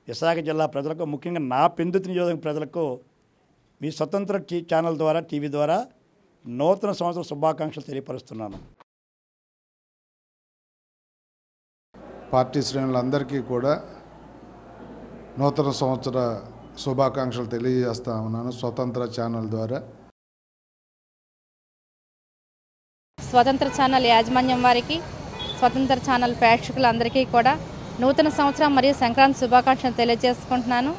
విశాఖ జిల్లా ప్రజలకు ముఖ్యంగా నా పెందుతి నియోజక ప్రజలకు మీ స్వతంత్ర టీ ఛానల్ ద్వారా టీవీ ద్వారా నూతన సంవత్సర శుభాకాంక్షలు తెలియపరుస్తున్నాను పార్టీ శ్రేణులందరికీ కూడా నూతన సంవత్సర శుభాకాంక్షలు తెలియజేస్తా ఉన్నాను స్వతంత్ర ఛానల్ ద్వారా స్వతంత్ర ఛానల్ యాజమాన్యం వారికి స్వతంత్ర ఛానల్ ప్రేక్షకులందరికీ కూడా నూతన సంవత్సరం మరియు సంక్రాంతి శుభాకాంక్షలు తెలియజేసుకుంటున్నాను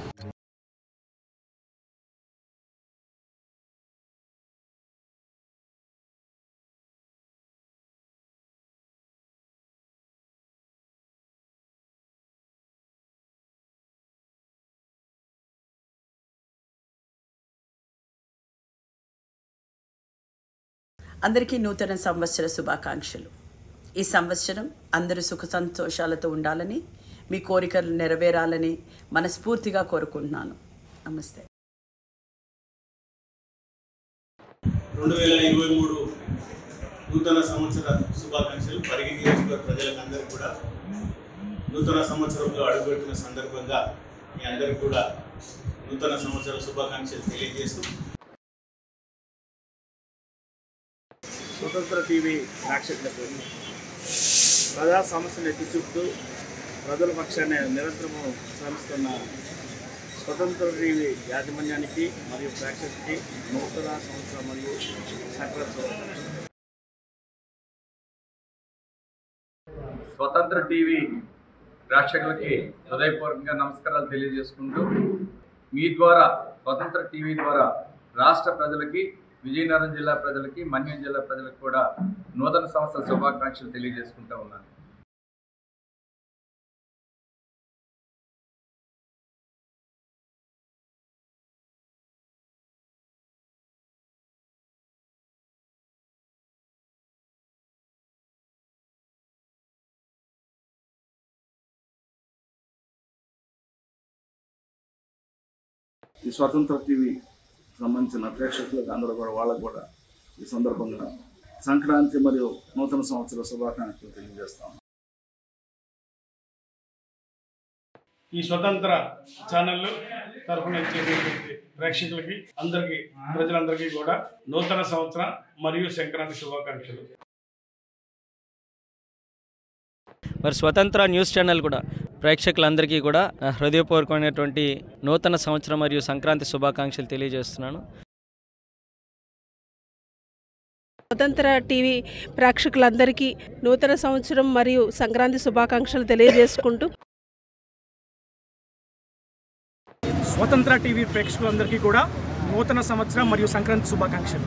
అందరికీ నూతన సంవత్సర శుభాకాంక్షలు ఈ సంవత్సరం అందరూ సుఖ సంతోషాలతో ఉండాలని మీ కోరికలు నెరవేరాలని మనస్ఫూర్తిగా కోరుకుంటున్నాను నమస్తే రెండు వేల ఇరవై మూడు నూతన సంవత్సర శుభాకాంక్షలు పరిగి నియోజకవర్గ ప్రజలందరికీ కూడా నూతన సంవత్సరంలో అడుగుపెట్టిన సందర్భంగా మీ అందరికీ కూడా నూతన సంవత్సర శుభాకాంక్షలు తెలియజేస్తూ స్వతంత్ర టీవీ ప్రేక్షకులకు ప్రజా సమస్యలు ఎత్తి చూపుతూ ప్రజల పక్షాన్ని నిరంతరము శ్రమిస్తున్న స్వతంత్ర టీవీ యాజమాన్యానికి మరియు ప్రేక్షకులకి నూతన సంవత్సరం మరియు సంక్రాంతి శుభాకాంక్షలు. స్వతంత్ర టీవీ ప్రేక్షకులకి హృదయపూర్వకంగా నమస్కారాలు తెలియజేసుకుంటూ మీ ద్వారా స్వతంత్ర టీవీ ద్వారా రాష్ట్ర ప్రజలకి విజయనగరం జిల్లా ప్రజలకి మన్యం జిల్లా ప్రజలకు కూడా నూతన సంవత్సర శుభాకాంక్షలు తెలియజేసుకుంటూ ఉన్నాను ఈ స్వతంత్ర టీవీ సంబంధించిన ప్రేక్షకులకు అందరూ కూడా వాళ్ళకు కూడా ఈ సందర్భంగా సంక్రాంతి మరియు నూతన సంవత్సర శుభాకాంక్షలు తెలియజేస్తాం ఈ స్వతంత్ర ఛానల్ తరఫున ఇచ్చేటువంటి ప్రేక్షకులకి అందరికీ ప్రజలందరికీ కూడా నూతన సంవత్సర మరియు సంక్రాంతి శుభాకాంక్షలు మరి స్వతంత్ర న్యూస్ ఛానల్ కూడా ప్రేక్షకులందరికీ కూడా ఆ, హృదయపూర్వకమైనటువంటి నూతన సంవత్సరం మరియు సంక్రాంతి శుభాకాంక్షలు తెలియజేస్తున్నాను స్వతంత్ర టీవీ ప్రేక్షకులందరికీ నూతన సంవత్సరం మరియు సంక్రాంతి శుభాకాంక్షలు తెలియజేసుకుంటూ స్వతంత్ర టీవీ ప్రేక్షకులందరికీ కూడా నూతన సంవత్సరం మరియు సంక్రాంతి శుభాకాంక్షలు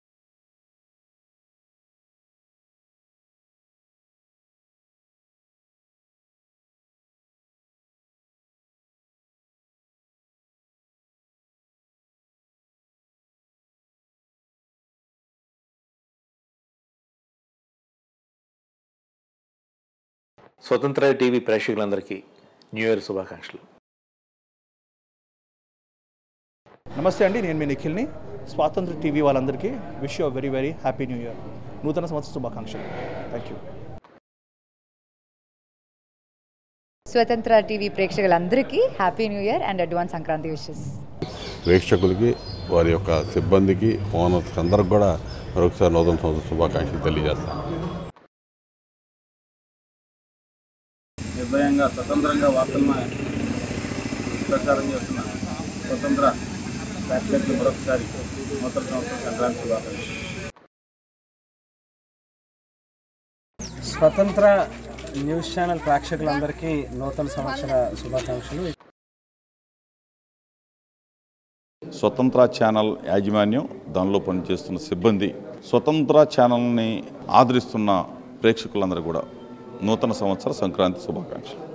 స్వతంత్ర టీవీ ప్రేక్షకులందరికీ న్యూ ఇయర్ శుభాకాంక్షలు నమస్తే అండి నేను మీ నిఖిల్ని స్వాతంత్ర టీవీ వాళ్ళందరికీ wish you very very happy new year నూతన సంవత్సర శుభాకాంక్షలు థ్యాంక్ యూ స్వతంత్ర టీవీ ప్రేక్షకులందరికీ happy new year and advance Sankranti wishes ప్రేక్షకులకి వారి యొక్క సిబ్బందికి ఓనర్స్ అందరికి కూడా మరొకసారి నూతన సంవత్సర శుభాకాంక్షలు తెలియజేస్తాను నిర్భయంగా స్వతంత్రంగా వార్తలను ప్రచారం చేస్తున్న స్వతంత్ర ప్రేక్షకులు మరొకసారి నూతన సంవత్సర సంక్రాంతి శుభాకాంక్షలు స్వతంత్ర న్యూస్ ఛానల్ ప్రేక్షకులందరికీ నూతన సంవత్సర శుభాకాంక్షలు స్వతంత్ర ఛానల్ యాజమాన్యం దానిలో పనిచేస్తున్న సిబ్బంది స్వతంత్ర ఛానల్ని ఆదరిస్తున్న ప్రేక్షకులందరూ కూడా నూతన సంవత్సర సంక్రాంతి శుభాకాంక్షలు